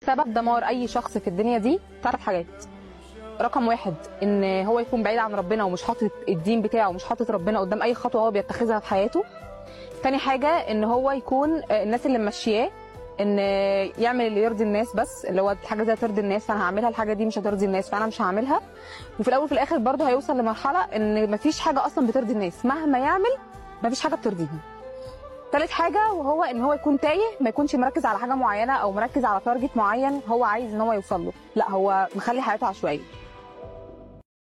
سبب دمار اي شخص في الدنيا دي ثلاث حاجات رقم واحد ان هو يكون بعيد عن ربنا ومش حاطط الدين بتاعه ومش حاطط ربنا قدام اي خطوه هو بيتخذها في حياته تاني حاجه ان هو يكون آه، الناس اللي ماشياه ان آه، يعمل اللي يرضي الناس بس اللي هو حاجه زي ترضي الناس فانا هعملها الحاجه دي مش هترضي الناس فانا مش هعملها وفي الاول وفي الاخر برضه هيوصل لمرحله ان مفيش حاجه اصلا بترضي الناس مهما يعمل مفيش حاجه بترضيهم تالت حاجه وهو ان هو يكون تايه ما يكونش مركز على حاجه معينه او مركز على تارجت معين هو عايز ان هو يوصل له لا هو مخلي حياته عشوائيه